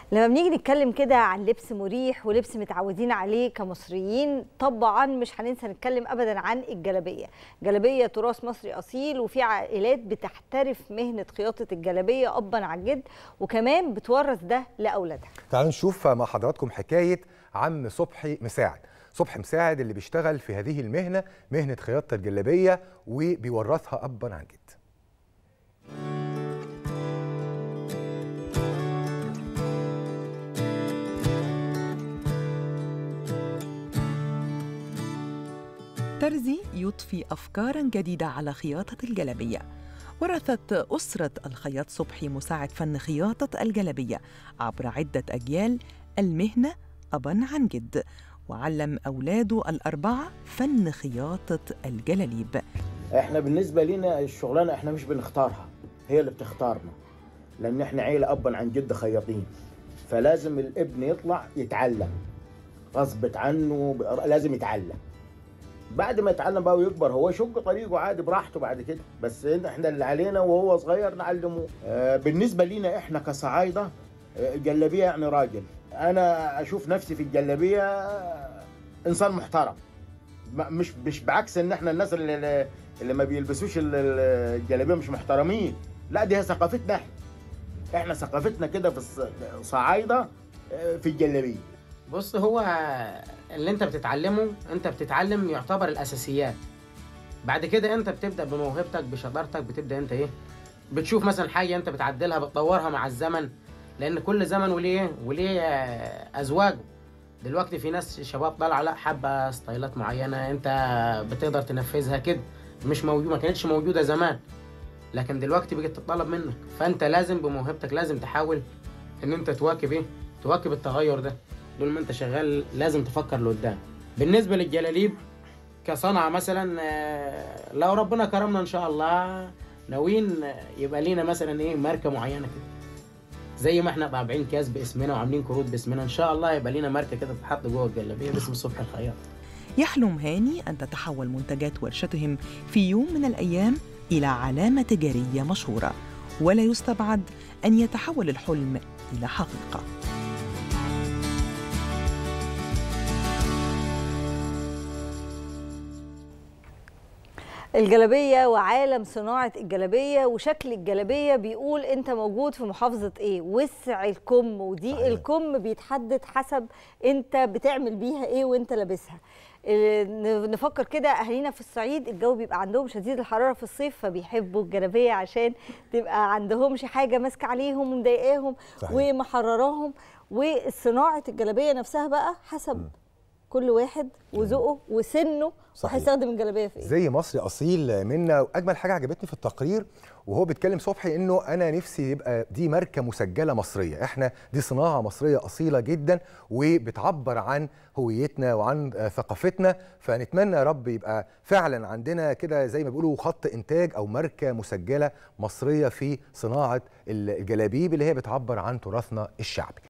لما بنيجي نتكلم كده عن لبس مريح ولبس متعودين عليه كمصريين طبعا مش هننسى نتكلم ابدا عن الجلابيه جلابيه تراث مصري اصيل وفي عائلات بتحترف مهنه خياطه الجلابيه ابا عن جد وكمان بتورث ده لاولادها تعالوا نشوف مع حضراتكم حكايه عم صبحي مساعد صبحي مساعد اللي بيشتغل في هذه المهنه مهنه خياطه الجلابيه وبيورثها ابا عن جد ترزي يضفي أفكارا جديدة على خياطة الجلبية ورثت أسرة الخياط صبحي مساعد فن خياطة الجلبية عبر عدة أجيال المهنة أبا عن جد وعلم أولاده الأربعة فن خياطة الجلاليب احنا بالنسبه لنا الشغلانه احنا مش بنختارها هي اللي بتختارنا لان احنا عيله ابا عن جد خياطين فلازم الابن يطلع يتعلم غصبت عنه ب- لازم يتعلم بعد ما يتعلم بقى ويكبر هو يشق طريقه عادي براحته بعد كده بس احنا اللي علينا وهو صغير نعلمه آه، بالنسبه لينا احنا كصعايده آه، الجلابيه يعني راجل انا اشوف نفسي في الجلابيه آه، انسان محترم ما- مش مش بعكس ان احنا الناس اللي اللي ما بيلبسوش ال- ال- الجلابيه مش محترمين لا دي هي ثقافتنا احنا احنا ثقافتنا كده في الص- صعايده آه، في الجلابيه بص هو اللي انت بتتعلمه انت بتتعلم يعتبر الاساسيات بعد كده انت بتبدا بموهبتك بشطارتك بتبدا انت ايه بتشوف مثلا حاجه انت بتعدلها بتطورها مع الزمن لان كل زمن وليه ايه وليه آه، ازواجه دلوقتي في ناس شباب طالعه لا حابه ستايلات معينه انت بتقدر تنفذها كده مش موجود ما كانتش موجوده زمان لكن دلوقتي بقت تتطلب منك فانت لازم بموهبتك لازم تحاول ان انت تواكب ايه تواكب التغير ده طول ما انت شغال لازم تفكر لقدام بالنسبه للجلاليب كصنعه مثلا آه، لو ربنا كرمنا ان شاء الله ناويين آه، يبقى لينا مثلا ايه ماركه معينه كده زي ما احنا طابعين كاس باسمنا وعاملين كروت باسمنا ان شاء الله يبقى لينا ماركه كده تتحط جوه الجلابيه باسم صبحي الخياط يحلم هاني أن تتحول منتجات ورشتهم في يوم من الأيام إلى علامة تجارية مشهورة ولا يستبعد أن يتحول الحلم إلى حقيقة الجلابيه وعالم صناعه الجلابيه وشكل الجلابيه بيقول انت موجود في محافظه ايه وسع الكم وضيق صحيح. الكم بيتحدد حسب انت بتعمل بيها ايه وانت لابسها إيه، ن- نفكر كده اهالينا في الصعيد الجو بيبقى عندهم شديد الحراره في الصيف فبيحبوا الجلابيه عشان تبقى عندهمش حاجه ماسكه عليهم ومضايقاهم صحيح. ومحرراهم وصناعه الجلابيه نفسها بقى حسب كل واحد وذوقه وسنه صحيح. وهيستخدم الجلابيه في ايه زي مصري اصيل منا واجمل حاجه عجبتني في التقرير وهو بيتكلم صبحي انه انا نفسي يبقى دي ماركه مسجله مصريه احنا دي صناعه مصريه اصيله جدا وبتعبر عن هويتنا وعن آه، ثقافتنا فنتمنى يا رب يبقى فعلا عندنا كده زي ما بيقولوا خط انتاج او ماركه مسجله مصريه في صناعه الجلابيب اللي هي بتعبر عن تراثنا الشعبي